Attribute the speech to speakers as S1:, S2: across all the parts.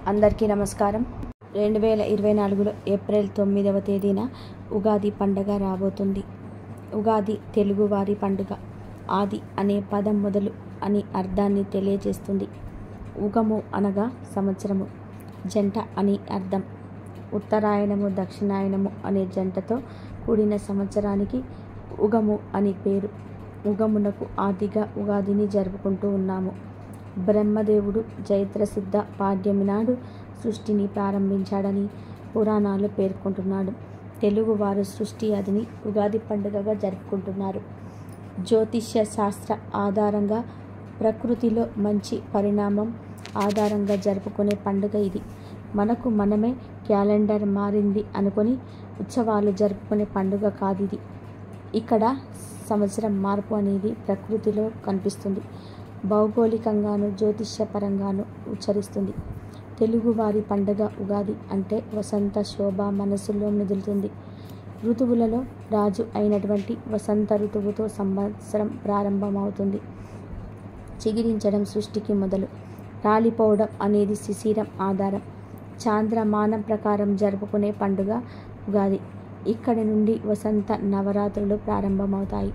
S1: అందరికీ నమస్కారం రెండు వేల ఇరవై నాలుగులో ఏప్రిల్ తొమ్మిదవ తేదీన ఉగాది పండగ రాబోతుంది ఉగాది తెలుగువారి పండుగ ఆది అనే పదం మొదలు అని అర్థాన్ని తెలియజేస్తుంది ఉగము అనగా సంవత్సరము జంట అని అర్థం ఉత్తరాయణము దక్షిణాయనము అనే జంటతో కూడిన సంవత్సరానికి ఉగము అని పేరు ఉగమునకు ఆదిగా ఉగాదిని జరుపుకుంటూ ఉన్నాము బ్రహ్మదేవుడు చైత్రశుద్ధ పాడ్యమి నాడు సృష్టిని ప్రారంభించాడని పురాణాలు పేర్కొంటున్నాడు తెలుగువారు సృష్టి అదిని ఉగాది పండుగగా జరుపుకుంటున్నారు జ్యోతిష్య శాస్త్ర ఆధారంగా ప్రకృతిలో మంచి పరిణామం ఆధారంగా జరుపుకునే పండుగ ఇది మనకు మనమే క్యాలెండర్ మారింది అనుకొని ఉత్సవాలు జరుపుకునే పండుగ కాదు ఇది ఇక్కడ సంవత్సరం మార్పు అనేది ప్రకృతిలో కనిపిస్తుంది భౌగోళికంగాను జ్యోతిష్యపరంగాను ఉచ్చరిస్తుంది తెలుగువారి పండుగ ఉగాది అంటే వసంత శోభ మనసులో మెదులుతుంది ఋతువులలో రాజు అయినటువంటి వసంత ఋతువుతో సంవత్సరం ప్రారంభమవుతుంది చిగిరించడం సృష్టికి మొదలు రాలిపోవడం అనేది శిశిరం ఆధారం చాంద్రమానం ప్రకారం జరుపుకునే పండుగ ఉగాది ఇక్కడి నుండి వసంత నవరాత్రులు ప్రారంభమవుతాయి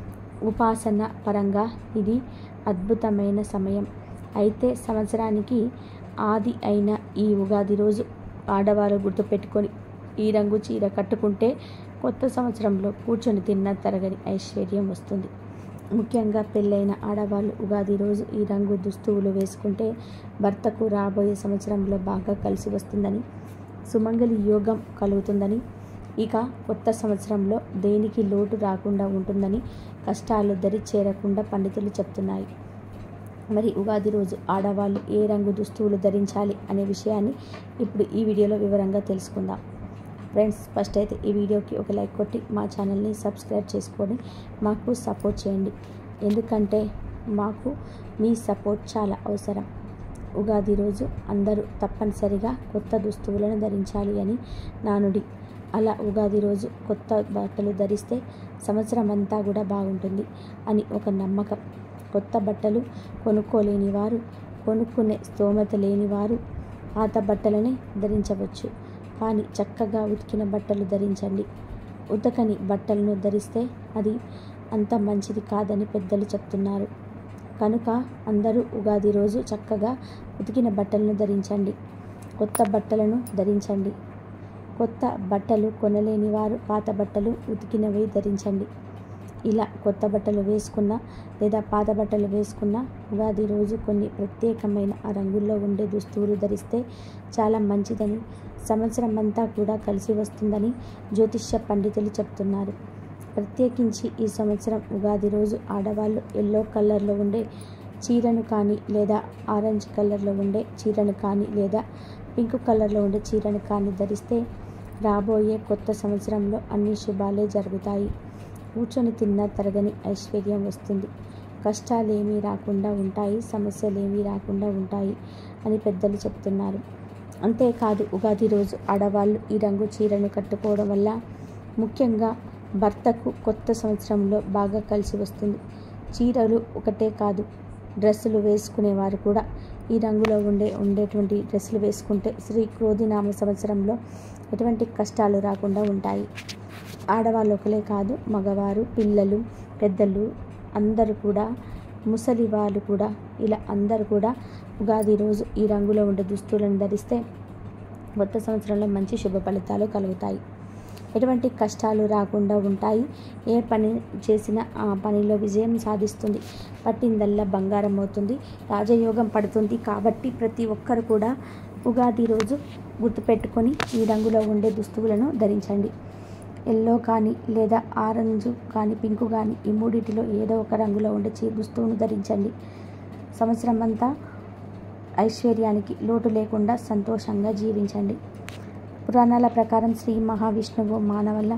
S1: ఉపాసన పరంగా ఇది అద్భుతమైన సమయం అయితే సంవత్సరానికి ఆది అయిన ఈ ఉగాది రోజు ఆడవారు గుర్తుపెట్టుకొని ఈ రంగు చీర కట్టుకుంటే కొత్త సంవత్సరంలో కూర్చొని తిన్న తరగని ఐశ్వర్యం వస్తుంది ముఖ్యంగా పెళ్ళైన ఆడవాళ్ళు ఉగాది రోజు ఈ రంగు దుస్తువులు వేసుకుంటే భర్తకు రాబోయే సంవత్సరంలో బాగా కలిసి వస్తుందని సుమంగళి యోగం కలుగుతుందని ఇక కొత్త సంవత్సరంలో దేనికి లోటు రాకుండా ఉంటుందని కష్టాలు దరి చేరకుండా పండితులు చెప్తున్నాయి మరి ఉగాది రోజు ఆడవాళ్ళు ఏ రంగు దుస్తువులు ధరించాలి అనే విషయాన్ని ఇప్పుడు ఈ వీడియోలో వివరంగా తెలుసుకుందాం ఫ్రెండ్స్ ఫస్ట్ అయితే ఈ వీడియోకి ఒక లైక్ కొట్టి మా ఛానల్ని సబ్స్క్రైబ్ చేసుకొని మాకు సపోర్ట్ చేయండి ఎందుకంటే మాకు మీ సపోర్ట్ చాలా అవసరం ఉగాది రోజు అందరూ తప్పనిసరిగా కొత్త దుస్తువులను ధరించాలి అని నానుడి అలా ఉగాది రోజు కొత్త బట్టలు ధరిస్తే సంవత్సరం అంతా కూడా బాగుంటుంది అని ఒక నమ్మకం కొత్త బట్టలు కొనుక్కోలేని వారు కొనుక్కునే స్తోమత లేని వారు పాత బట్టలనే ధరించవచ్చు కానీ చక్కగా ఉతికిన బట్టలు ధరించండి ఉతకని బట్టలను ధరిస్తే అది అంత మంచిది కాదని పెద్దలు చెప్తున్నారు కనుక అందరూ ఉగాది రోజు చక్కగా ఉతికిన బట్టలను ధరించండి కొత్త బట్టలను ధరించండి కొత్త బట్టలు కొనలేని వారు పాత బట్టలు ఉతికినవి ధరించండి ఇలా కొత్త బట్టలు వేసుకున్న లేదా పాత బట్టలు వేసుకున్న ఉగాది రోజు కొన్ని ప్రత్యేకమైన ఆ రంగుల్లో ఉండే దుస్తువులు ధరిస్తే చాలా మంచిదని సంవత్సరం అంతా కూడా కలిసి వస్తుందని జ్యోతిష్య పండితులు చెప్తున్నారు ప్రత్యేకించి ఈ సంవత్సరం ఉగాది రోజు ఆడవాళ్ళు ఎల్లో కలర్లో ఉండే చీరను కానీ లేదా ఆరెంజ్ కలర్లో ఉండే చీరను కానీ లేదా పింక్ కలర్లో ఉండే చీరను కానీ ధరిస్తే రాబోయే కొత్త సంవత్సరంలో అన్ని శుభాలే జరుగుతాయి కూర్చొని తిన్న తరగని ఐశ్వర్యం వస్తుంది కష్టాలేమీ రాకుండా ఉంటాయి సమస్యలేమీ రాకుండా ఉంటాయి అని పెద్దలు చెప్తున్నారు అంతేకాదు ఉగాది రోజు ఆడవాళ్ళు ఈ రంగు చీరను కట్టుకోవడం వల్ల ముఖ్యంగా భర్తకు కొత్త సంవత్సరంలో బాగా కలిసి వస్తుంది చీరలు ఒకటే కాదు డ్రెస్సులు వేసుకునేవారు కూడా ఈ రంగులో ఉండే ఉండేటువంటి డ్రెస్సులు వేసుకుంటే శ్రీ క్రోధినామ సంవత్సరంలో ఎటువంటి కష్టాలు రాకుండా ఉంటాయి ఆడవాళ్ళు ఒకలే కాదు మగవారు పిల్లలు పెద్దలు అందరూ కూడా ముసలి వాళ్ళు కూడా ఇలా అందరూ కూడా ఉగాది రోజు ఈ రంగులో ఉండే దుస్తులను ధరిస్తే కొత్త సంవత్సరంలో మంచి శుభ ఫలితాలు కలుగుతాయి ఎటువంటి కష్టాలు రాకుండా ఉంటాయి ఏ పని చేసినా ఆ పనిలో విజయం సాధిస్తుంది పట్టిందల్లా బంగారం అవుతుంది రాజయోగం పడుతుంది కాబట్టి ప్రతి ఒక్కరు కూడా ఉగాది రోజు గుర్తుపెట్టుకొని ఈ రంగులో ఉండే దుస్తువులను ధరించండి ఎల్లో కానీ లేదా ఆరెంజ్ కానీ పింక్ కానీ ఈ మూడింటిలో ఏదో ఒక రంగులో ఉండే చీ దుస్తువును ధరించండి సంవత్సరం అంతా ఐశ్వర్యానికి లోటు లేకుండా సంతోషంగా జీవించండి పురాణాల ప్రకారం శ్రీ మహావిష్ణువు మానవల్ల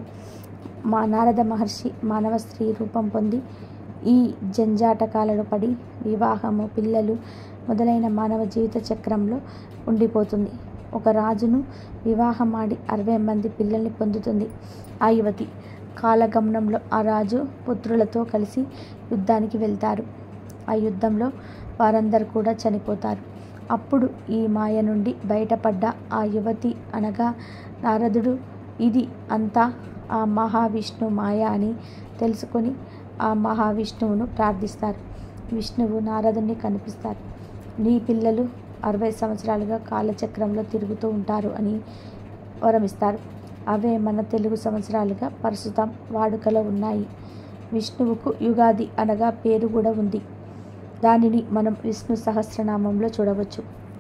S1: మా నారద మహర్షి మానవ స్త్రీ రూపం పొంది ఈ జంజాటకాలను పడి వివాహము పిల్లలు మొదలైన మానవ జీవిత చక్రంలో ఉండిపోతుంది ఒక రాజును వివాహమాడి అరవై మంది పిల్లల్ని పొందుతుంది ఆ యువతి కాలగమనంలో ఆ రాజు పుత్రులతో కలిసి యుద్ధానికి వెళ్తారు ఆ యుద్ధంలో వారందరూ కూడా చనిపోతారు అప్పుడు ఈ మాయ నుండి బయటపడ్డ ఆ యువతి అనగా నారదుడు ఇది అంతా ఆ మహావిష్ణు మాయ అని తెలుసుకొని ఆ మహావిష్ణువును ప్రార్థిస్తారు విష్ణువు నారదుని కనిపిస్తారు నీ పిల్లలు అరవై సంవత్సరాలుగా కాలచక్రంలో తిరుగుతూ ఉంటారు అని వరమిస్తారు అవే మన తెలుగు సంవత్సరాలుగా ప్రస్తుతం వాడుకలో ఉన్నాయి విష్ణువుకు యుగాది అనగా పేరు కూడా ఉంది దానిని మనం విష్ణు సహస్రనామంలో చూడవచ్చు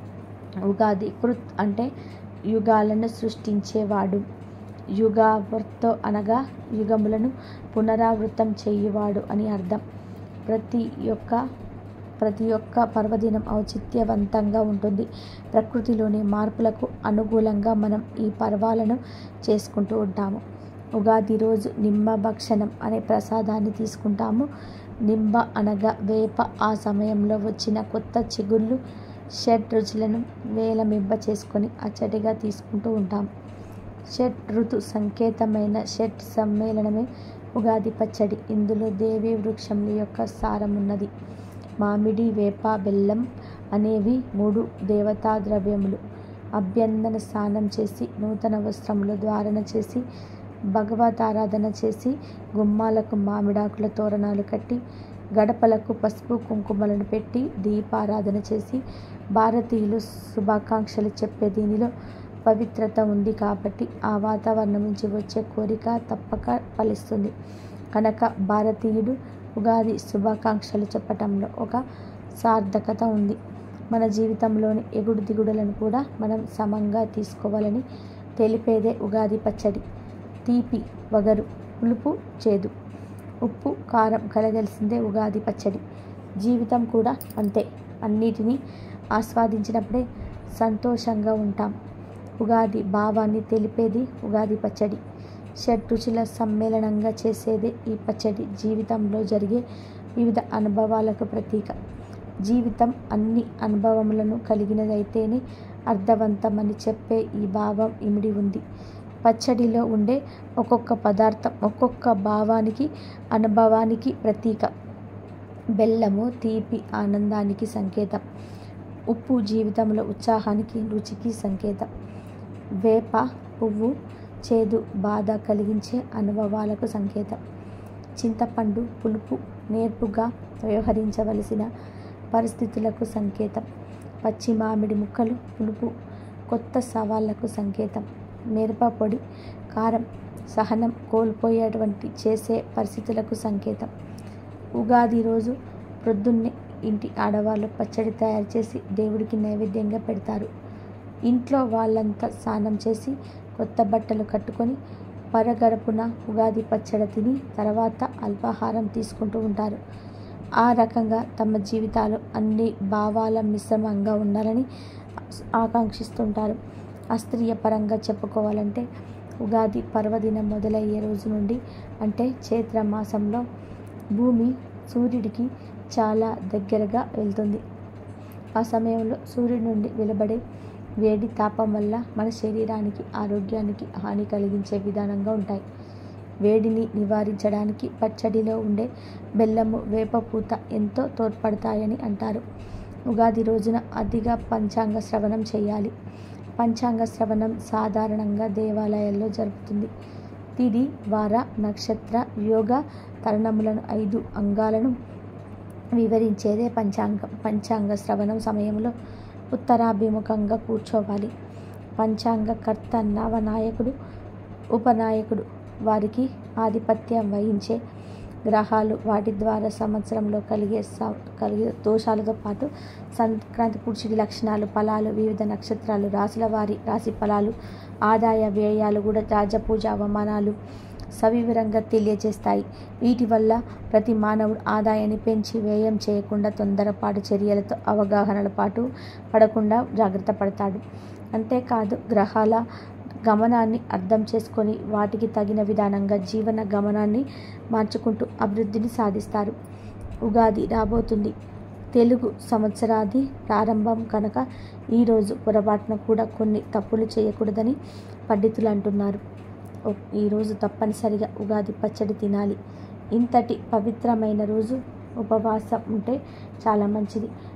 S1: ఉగాది కృత్ అంటే యుగాలను సృష్టించేవాడు యుగావర్తో అనగా యుగములను పునరావృతం చేయువాడు అని అర్థం ప్రతి యొక్క ప్రతి ఒక్క పర్వదినం ఔచిత్యవంతంగా ఉంటుంది ప్రకృతిలోని మార్పులకు అనుకూలంగా మనం ఈ పర్వాలను చేసుకుంటూ ఉంటాము ఉగాది రోజు నిమ్మ భక్షణం అనే ప్రసాదాన్ని తీసుకుంటాము నింబ అనగా వేప ఆ సమయంలో వచ్చిన కొత్త చిగుళ్ళు షడ్ రుచులను వేలమింబ చేసుకొని అచ్చటిగా తీసుకుంటూ ఉంటాం షట్ ఋతు సంకేతమైన షట్ సమ్మేళనమే ఉగాది పచ్చడి ఇందులో దేవి వృక్షముల యొక్క సారం ఉన్నది మామిడి వేప బెల్లం అనేవి మూడు దేవతా ద్రవ్యములు అభ్యందన స్నానం చేసి నూతన వస్త్రములు ధారణ చేసి భగవతారాధన చేసి గుమ్మాలకు మామిడాకుల తోరణాలు కట్టి గడపలకు పసుపు కుంకుమలను పెట్టి దీపారాధన చేసి భారతీయులు శుభాకాంక్షలు చెప్పే దీనిలో పవిత్రత ఉంది కాబట్టి ఆ వాతావరణం నుంచి వచ్చే కోరిక తప్పక ఫలిస్తుంది కనుక భారతీయుడు ఉగాది శుభాకాంక్షలు చెప్పటంలో ఒక సార్థకత ఉంది మన జీవితంలోని ఎగుడు దిగుడులను కూడా మనం సమంగా తీసుకోవాలని తెలిపేదే ఉగాది పచ్చడి తీపి వగరు పులుపు చేదు ఉప్పు కారం కలగలిసిందే ఉగాది పచ్చడి జీవితం కూడా అంతే అన్నిటినీ ఆస్వాదించినప్పుడే సంతోషంగా ఉంటాం ఉగాది భావాన్ని తెలిపేది ఉగాది పచ్చడి షడ్ రుచుల సమ్మేళనంగా చేసేదే ఈ పచ్చడి జీవితంలో జరిగే వివిధ అనుభవాలకు ప్రతీక జీవితం అన్ని అనుభవములను కలిగినదైతేనే అర్థవంతమని చెప్పే ఈ భావం ఇమిడి ఉంది పచ్చడిలో ఉండే ఒక్కొక్క పదార్థం ఒక్కొక్క భావానికి అనుభవానికి ప్రతీక బెల్లము తీపి ఆనందానికి సంకేతం ఉప్పు జీవితంలో ఉత్సాహానికి రుచికి సంకేతం వేప పువ్వు చేదు బాధ కలిగించే అనుభవాలకు సంకేతం చింతపండు పులుపు నేర్పుగా వ్యవహరించవలసిన పరిస్థితులకు సంకేతం పచ్చి మామిడి ముక్కలు పులుపు కొత్త సవాళ్లకు సంకేతం మిరప పొడి కారం సహనం కోల్పోయేటువంటి చేసే పరిస్థితులకు సంకేతం ఉగాది రోజు ప్రొద్దున్నే ఇంటి ఆడవాళ్ళు పచ్చడి తయారు చేసి దేవుడికి నైవేద్యంగా పెడతారు ఇంట్లో వాళ్ళంతా స్నానం చేసి కొత్త బట్టలు కట్టుకొని పరగడుపున ఉగాది పచ్చడి తిని తర్వాత అల్పాహారం తీసుకుంటూ ఉంటారు ఆ రకంగా తమ జీవితాలు అన్ని భావాల మిశ్రమంగా ఉండాలని ఆకాంక్షిస్తుంటారు అస్త్రీయ పరంగా చెప్పుకోవాలంటే ఉగాది పర్వదినం మొదలయ్యే రోజు నుండి అంటే చైత్ర మాసంలో భూమి సూర్యుడికి చాలా దగ్గరగా వెళ్తుంది ఆ సమయంలో సూర్యుడి నుండి వెలువడే వేడి తాపం వల్ల మన శరీరానికి ఆరోగ్యానికి హాని కలిగించే విధానంగా ఉంటాయి వేడిని నివారించడానికి పచ్చడిలో ఉండే బెల్లము వేపపూత ఎంతో తోడ్పడతాయని అంటారు ఉగాది రోజున అతిగా పంచాంగ శ్రవణం చేయాలి పంచాంగ శ్రవణం సాధారణంగా దేవాలయాల్లో జరుపుతుంది తిది వార నక్షత్ర యోగ తరుణములను ఐదు అంగాలను వివరించేదే పంచాంగం పంచాంగ శ్రవణం సమయంలో ఉత్తరాభిముఖంగా కూర్చోవాలి పంచాంగకర్త నవనాయకుడు ఉపనాయకుడు వారికి ఆధిపత్యం వహించే గ్రహాలు వాటి ద్వారా సంవత్సరంలో కలిగే స- కలిగే దోషాలతో పాటు సంక్రాంతి పురుషుడి లక్షణాలు ఫలాలు వివిధ నక్షత్రాలు రాశుల వారి రాశి ఫలాలు ఆదాయ వ్యయాలు కూడా రాజపూజ అవమానాలు సవివరంగా తెలియజేస్తాయి వీటి వల్ల ప్రతి మానవుడు ఆదాయాన్ని పెంచి వ్యయం చేయకుండా తొందరపాటు చర్యలతో అవగాహనల పాటు పడకుండా జాగ్రత్త పడతాడు అంతేకాదు గ్రహాల గమనాన్ని అర్థం చేసుకొని వాటికి తగిన విధానంగా జీవన గమనాన్ని మార్చుకుంటూ అభివృద్ధిని సాధిస్తారు ఉగాది రాబోతుంది తెలుగు సంవత్సరాది ప్రారంభం కనుక ఈరోజు పొరపాటున కూడా కొన్ని తప్పులు చేయకూడదని పండితులు అంటున్నారు ఓ- ఈరోజు తప్పనిసరిగా ఉగాది పచ్చడి తినాలి ఇంతటి పవిత్రమైన రోజు ఉపవాసం ఉంటే చాలా మంచిది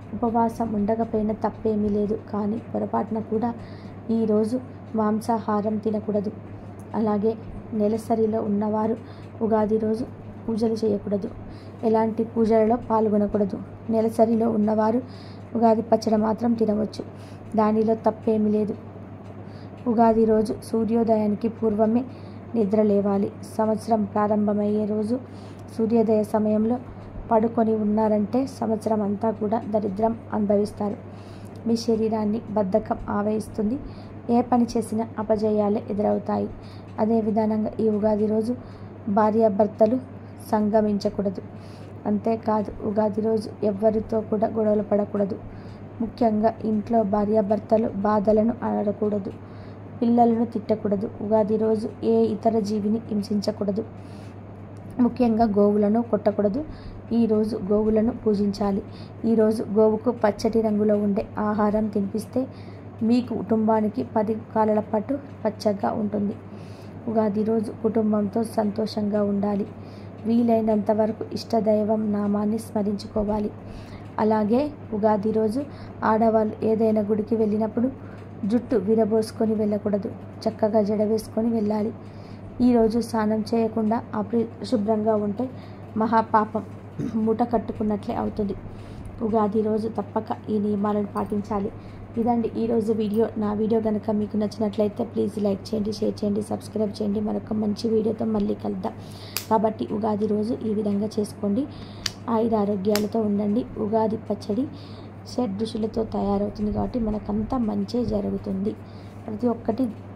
S1: ఉపవాసం ఉండకపోయినా తప్పేమీ లేదు కానీ పొరపాటున కూడా ఈరోజు మాంసాహారం తినకూడదు అలాగే నెలసరిలో ఉన్నవారు ఉగాది రోజు పూజలు చేయకూడదు ఎలాంటి పూజలలో పాల్గొనకూడదు నెలసరిలో ఉన్నవారు ఉగాది పచ్చడి మాత్రం తినవచ్చు దానిలో తప్పేమీ లేదు ఉగాది రోజు సూర్యోదయానికి పూర్వమే నిద్ర లేవాలి సంవత్సరం ప్రారంభమయ్యే రోజు సూర్యోదయ సమయంలో పడుకొని ఉన్నారంటే సంవత్సరం అంతా కూడా దరిద్రం అనుభవిస్తారు మీ శరీరాన్ని బద్ధకం ఆవహిస్తుంది ఏ పని చేసినా అపజయాలే ఎదురవుతాయి అదే విధానంగా ఈ ఉగాది రోజు భార్యాభర్తలు సంగమించకూడదు అంతేకాదు ఉగాది రోజు ఎవ్వరితో కూడా గొడవలు పడకూడదు ముఖ్యంగా ఇంట్లో భార్యాభర్తలు బాధలను ఆడకూడదు పిల్లలను తిట్టకూడదు ఉగాది రోజు ఏ ఇతర జీవిని హింసించకూడదు ముఖ్యంగా గోవులను కొట్టకూడదు ఈరోజు గోవులను పూజించాలి ఈరోజు గోవుకు పచ్చటి రంగులో ఉండే ఆహారం తినిపిస్తే మీ కుటుంబానికి పది కాలాల పాటు పచ్చగా ఉంటుంది ఉగాది రోజు కుటుంబంతో సంతోషంగా ఉండాలి వీలైనంత వరకు ఇష్టదైవం నామాన్ని స్మరించుకోవాలి అలాగే ఉగాది రోజు ఆడవాళ్ళు ఏదైనా గుడికి వెళ్ళినప్పుడు జుట్టు విరబోసుకొని వెళ్ళకూడదు చక్కగా జడ వేసుకొని వెళ్ళాలి ఈరోజు స్నానం చేయకుండా అపరిశుభ్రంగా ఉంటే మహాపాపం మూట కట్టుకున్నట్లే అవుతుంది ఉగాది రోజు తప్పక ఈ నియమాలను పాటించాలి ఇదండి ఈరోజు వీడియో నా వీడియో కనుక మీకు నచ్చినట్లయితే ప్లీజ్ లైక్ చేయండి షేర్ చేయండి సబ్స్క్రైబ్ చేయండి మరొక మంచి వీడియోతో మళ్ళీ కలుద్దాం కాబట్టి ఉగాది రోజు ఈ విధంగా చేసుకోండి ఆయుర ఆరోగ్యాలతో ఉండండి ఉగాది పచ్చడి షడ్ ఋషులతో తయారవుతుంది కాబట్టి మనకంతా మంచి జరుగుతుంది ప్రతి ఒక్కటి